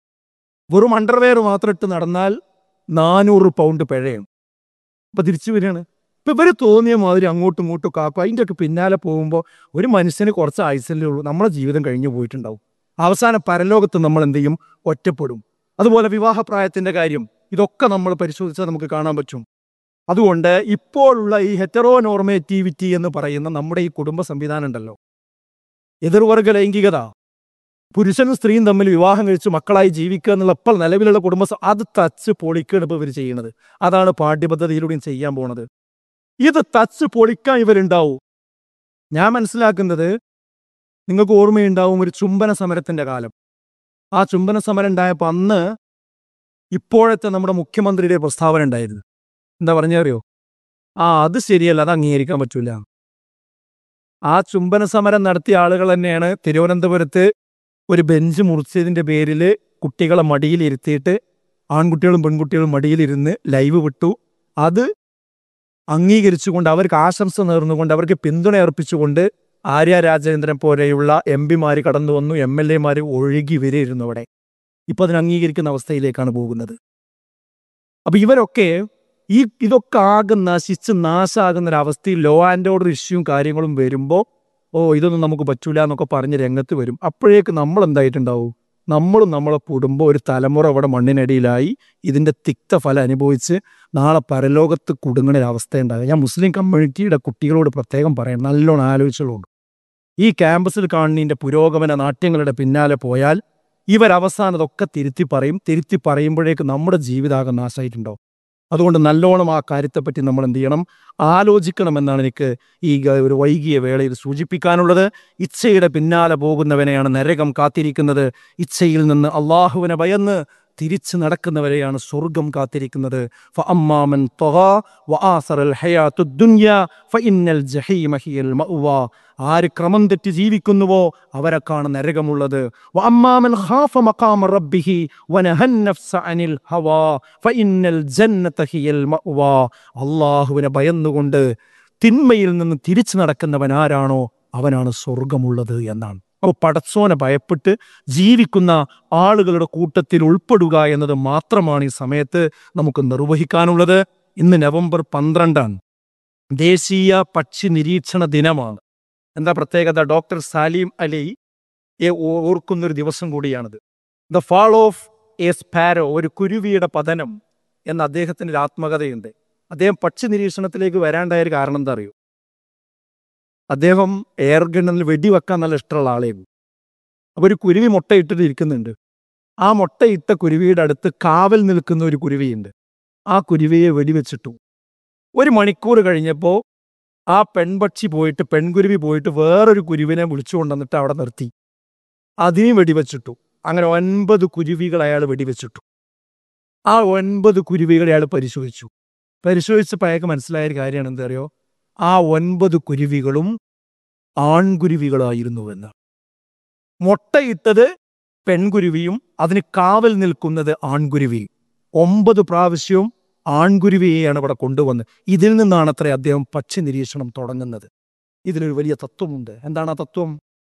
വെറും അണ്ടർവെയർ മാത്രം ഇട്ട് നടന്നാൽ നാനൂറ് പൗണ്ട് പിഴയാണ് അപ്പൊ തിരിച്ചു വരികയാണ് ഇപ്പൊ ഇവര് തോന്നിയ മാതിരി അങ്ങോട്ടും ഇങ്ങോട്ടും കാക്കും അതിൻ്റെ ഒക്കെ പിന്നാലെ പോകുമ്പോൾ ഒരു മനുഷ്യന് കുറച്ച് ആയുസല്ലേ ഉള്ളൂ നമ്മളെ ജീവിതം കഴിഞ്ഞു പോയിട്ടുണ്ടാവും അവസാന പരലോകത്ത് നമ്മൾ എന്ത് ചെയ്യും ഒറ്റപ്പെടും അതുപോലെ വിവാഹപ്രായത്തിന്റെ കാര്യം ഇതൊക്കെ നമ്മൾ പരിശോധിച്ചാൽ നമുക്ക് കാണാൻ പറ്റും അതുകൊണ്ട് ഇപ്പോഴുള്ള ഈ ഹെറ്ററോ നോർമേറ്റിവിറ്റി എന്ന് പറയുന്ന നമ്മുടെ ഈ കുടുംബ സംവിധാനം ഉണ്ടല്ലോ എതിർവർഗ ലൈംഗികത പുരുഷനും സ്ത്രീയും തമ്മിൽ വിവാഹം കഴിച്ച് മക്കളായി ജീവിക്കുക എന്നുള്ള ഇപ്പോൾ നിലവിലുള്ള കുടുംബ സ- അത് തച്ച് പൊളിക്കുകയാണ് ഇപ്പോൾ ഇവർ ചെയ്യുന്നത് അതാണ് പാഠ്യപദ്ധതിയിലൂടെയും ചെയ്യാൻ പോണത് ഇത് തച്ച് പൊളിക്കാൻ ഇവരുണ്ടാവും ഞാൻ മനസ്സിലാക്കുന്നത് നിങ്ങൾക്ക് ഓർമ്മയുണ്ടാവും ഒരു ചുംബന സമരത്തിന്റെ കാലം ആ ചുംബന സമരം ഉണ്ടായപ്പോൾ അന്ന് ഇപ്പോഴത്തെ നമ്മുടെ മുഖ്യമന്ത്രിയുടെ പ്രസ്താവന ഉണ്ടായിരുന്നു എന്താ പറഞ്ഞറിയോ ആ അത് ശരിയല്ല അത് അംഗീകരിക്കാൻ പറ്റൂല ആ ചുംബന സമരം നടത്തിയ ആളുകൾ തന്നെയാണ് തിരുവനന്തപുരത്ത് ഒരു ബെഞ്ച് മുറിച്ചതിന്റെ പേരിൽ കുട്ടികളെ മടിയിൽ ഇരുത്തിയിട്ട് ആൺകുട്ടികളും പെൺകുട്ടികളും മടിയിലിരുന്ന് ലൈവ് വിട്ടു അത് അംഗീകരിച്ചുകൊണ്ട് അവർക്ക് ആശംസ നേർന്നുകൊണ്ട് അവർക്ക് പിന്തുണ അർപ്പിച്ചുകൊണ്ട് ആര്യ രാജേന്ദ്രൻ പോലെയുള്ള എം പിമാർ കടന്നു വന്നു എം എൽ എമാർ ഒഴുകി വരെയിരുന്നു അവിടെ ഇപ്പൊ അതിന് അംഗീകരിക്കുന്ന അവസ്ഥയിലേക്കാണ് പോകുന്നത് അപ്പൊ ഇവരൊക്കെ ഈ ഇതൊക്കെ ആകെ നശിച്ച് നാശാകുന്ന ഒരു അവസ്ഥയിൽ ലോ ആൻഡ് ഓർഡർ ഇഷ്യൂവും കാര്യങ്ങളും വരുമ്പോൾ ഓ ഇതൊന്നും നമുക്ക് പറ്റൂല എന്നൊക്കെ പറഞ്ഞ് രംഗത്ത് വരും അപ്പോഴേക്ക് നമ്മൾ എന്തായിട്ടുണ്ടാവും നമ്മളും നമ്മളെ കുടുംബം ഒരു തലമുറ അവിടെ മണ്ണിനടിയിലായി ഇതിന്റെ തിക്ത ഫലം അനുഭവിച്ച് നാളെ പരലോകത്ത് കുടുങ്ങുന്ന ഒരു അവസ്ഥ ഉണ്ടാകും ഞാൻ മുസ്ലിം കമ്മ്യൂണിറ്റിയുടെ കുട്ടികളോട് പ്രത്യേകം പറയാം നല്ലോണം ആലോചിച്ചുള്ളൂ ഈ ക്യാമ്പസിൽ കാണുന്നതിന്റെ പുരോഗമന നാട്യങ്ങളുടെ പിന്നാലെ പോയാൽ ഇവരവസാനം അതൊക്കെ തിരുത്തി പറയും തിരുത്തി പറയുമ്പോഴേക്ക് നമ്മുടെ ജീവിതാകെ നാശമായിട്ടുണ്ടോ അതുകൊണ്ട് നല്ലോണം ആ കാര്യത്തെപ്പറ്റി നമ്മൾ എന്ത് ചെയ്യണം ആലോചിക്കണമെന്നാണ് എനിക്ക് ഈ ഗ- ഒരു വൈകിയ വേളയിൽ സൂചിപ്പിക്കാനുള്ളത് ഇച്ഛയുടെ പിന്നാലെ പോകുന്നവനെയാണ് നരകം കാത്തിരിക്കുന്നത് ഇച്ഛയിൽ നിന്ന് അള്ളാഹുവിനെ ഭയന്ന് തിരിച്ചു നടക്കുന്നവരെയാണ് സ്വർഗം കാത്തിരിക്കുന്നത് ഫഅമ്മാമൻ ത്വഗാ വആസറൽ ഹയാത്തുദ് ദുനിയ ഫഇന്നൽ ജഹീമ ഹിയൽ മഅ്വാ ആര് ക്രമം തെറ്റി ജീവിക്കുന്നുവോ അവരെക്കാണ് നരകമുള്ളത് വഅമ്മാമൻ ഖാഫ മഖാമ റബ്ബിഹി വനഹൻ നഫ്സ അനിൽ ഹവാ ഫഇന്നൽ ജന്നത ഹിയൽ മഅ്വാ അള്ളാഹുവിനെ ഭയന്നുകൊണ്ട് തിന്മയിൽ നിന്ന് തിരിച്ചു നടക്കുന്നവൻ ആരാണോ അവനാണ് സ്വർഗമുള്ളത് എന്നാണ് അപ്പോൾ പടച്ചോനെ ഭയപ്പെട്ട് ജീവിക്കുന്ന ആളുകളുടെ കൂട്ടത്തിൽ ഉൾപ്പെടുക എന്നത് മാത്രമാണ് ഈ സമയത്ത് നമുക്ക് നിർവഹിക്കാനുള്ളത് ഇന്ന് നവംബർ പന്ത്രണ്ടാണ് ദേശീയ പക്ഷി നിരീക്ഷണ ദിനമാണ് എന്താ പ്രത്യേകത ഡോക്ടർ സാലിം അലി എ ഓർക്കുന്നൊരു ദിവസം കൂടിയാണിത് the fall of a sparrow ഒരു കുരുവിയുടെ പതനം എന്ന അദ്ദേഹത്തിന് ഒരു ആത്മകഥയുണ്ട് അദ്ദേഹം പക്ഷി നിരീക്ഷണത്തിലേക്ക് വരാണ്ടായ ഒരു കാരണം എന്താ അറിയോ അദ്ദേഹം എയർ ഗണ്ണിൽ വെടിവെക്കാൻ നല്ല ഇഷ്ടമുള്ള ആളായിരുന്നു അപ്പോൾ ഒരു കുരുവി മുട്ടയിട്ടിട്ട് ഇരിക്കുന്നുണ്ട് ആ മുട്ടയിട്ട കുരുവിയുടെ അടുത്ത് കാവൽ നിൽക്കുന്ന ഒരു കുരുവിയുണ്ട് ആ കുരുവിയെ വെടിവെച്ചിട്ടു ഒരു മണിക്കൂർ കഴിഞ്ഞപ്പോൾ ആ പെൺപക്ഷി പോയിട്ട് പെൺകുരുവി പോയിട്ട് വേറൊരു കുരുവിനെ വിളിച്ചു കൊണ്ടുവന്നിട്ട് അവിടെ നിർത്തി അതിനെയും വെടിവെച്ചിട്ടു അങ്ങനെ ഒൻപത് കുരുവികൾ അയാൾ വെടിവെച്ചിട്ടു ആ ഒൻപത് കുരുവികളെ അയാൾ പരിശോധിച്ചു പരിശോധിച്ചപ്പോൾ അയാൾക്ക് മനസ്സിലായ ഒരു കാര്യമാണ് എന്താ അറിയോ ആ ഒൻപത് കുരുവികളും ആൺകുരുവികളായിരുന്നുവെന്ന് മുട്ടയിട്ടത് പെൺകുരുവിയും അതിന് കാവൽ നിൽക്കുന്നത് ആൺകുരുവിയും ഒമ്പത് പ്രാവശ്യവും ആൺകുരുവിയെയാണ് ഇവിടെ കൊണ്ടുവന്ന് ഇതിൽ നിന്നാണ് അത്ര അദ്ദേഹം പക്ഷി നിരീക്ഷണം തുടങ്ങുന്നത് ഇതിലൊരു വലിയ തത്വമുണ്ട് എന്താണ് ആ തത്വം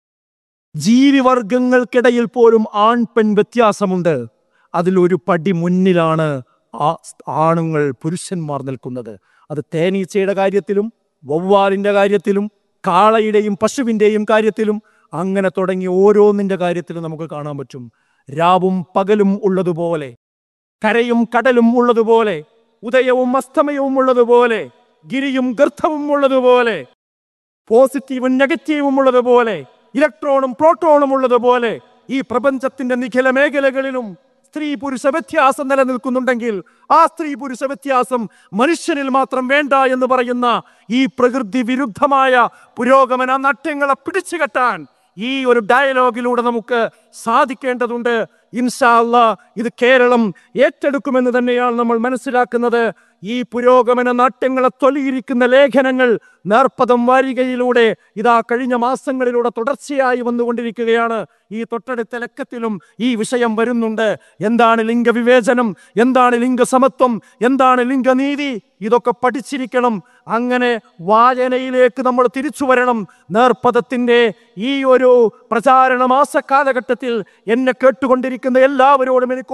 ജീവിവർഗങ്ങൾക്കിടയിൽ പോലും ആൺ പെൺ വ്യത്യാസമുണ്ട് അതിലൊരു പടി മുന്നിലാണ് ആ ആണുങ്ങൾ പുരുഷന്മാർ നിൽക്കുന്നത് അത് തേനീച്ചയുടെ കാര്യത്തിലും വവ്വാലിന്റെ കാര്യത്തിലും കാളയുടെയും പശുവിന്റെയും കാര്യത്തിലും അങ്ങനെ തുടങ്ങി ഓരോന്നിന്റെ കാര്യത്തിലും നമുക്ക് കാണാൻ പറ്റും രാവും പകലും ഉള്ളതുപോലെ കരയും കടലും ഉള്ളതുപോലെ ഉദയവും അസ്തമയവും ഉള്ളതുപോലെ ഗിരിയും ഗർത്തവും ഉള്ളതുപോലെ പോസിറ്റീവും നെഗറ്റീവും ഉള്ളതുപോലെ ഇലക്ട്രോണും പ്രോട്ടോണും ഉള്ളതുപോലെ ഈ പ്രപഞ്ചത്തിന്റെ നിഖില മേഖലകളിലും സ്ത്രീ പുരുഷ വ്യത്യാസം നിലനിൽക്കുന്നുണ്ടെങ്കിൽ ആ സ്ത്രീ പുരുഷ വ്യത്യാസം മനുഷ്യനിൽ മാത്രം വേണ്ട എന്ന് പറയുന്ന ഈ പ്രകൃതി വിരുദ്ധമായ പുരോഗമന നട്യങ്ങളെ പിടിച്ചുകെട്ടാൻ ഈ ഒരു ഡയലോഗിലൂടെ നമുക്ക് സാധിക്കേണ്ടതുണ്ട് ഇൻഷാ അല്ലാ ഇത് കേരളം ഏറ്റെടുക്കുമെന്ന് തന്നെയാണ് നമ്മൾ മനസ്സിലാക്കുന്നത് ഈ പുരോഗമന നാട്യങ്ങളെ തൊലിയിരിക്കുന്ന ലേഖനങ്ങൾ നേർപ്പദം വാരികയിലൂടെ ഇതാ കഴിഞ്ഞ മാസങ്ങളിലൂടെ തുടർച്ചയായി വന്നുകൊണ്ടിരിക്കുകയാണ് ഈ തൊട്ടടുത്ത ലക്കത്തിലും ഈ വിഷയം വരുന്നുണ്ട് എന്താണ് ലിംഗവിവേചനം എന്താണ് ലിംഗസമത്വം എന്താണ് ലിംഗനീതി ഇതൊക്കെ പഠിച്ചിരിക്കണം അങ്ങനെ വായനയിലേക്ക് നമ്മൾ തിരിച്ചു വരണം നേർപ്പദത്തിന്റെ ഈ ഒരു പ്രചാരണ മാസ കാലഘട്ടത്തിൽ എന്നെ കേട്ടുകൊണ്ടിരിക്കുന്ന എല്ലാവരോടും എനിക്ക്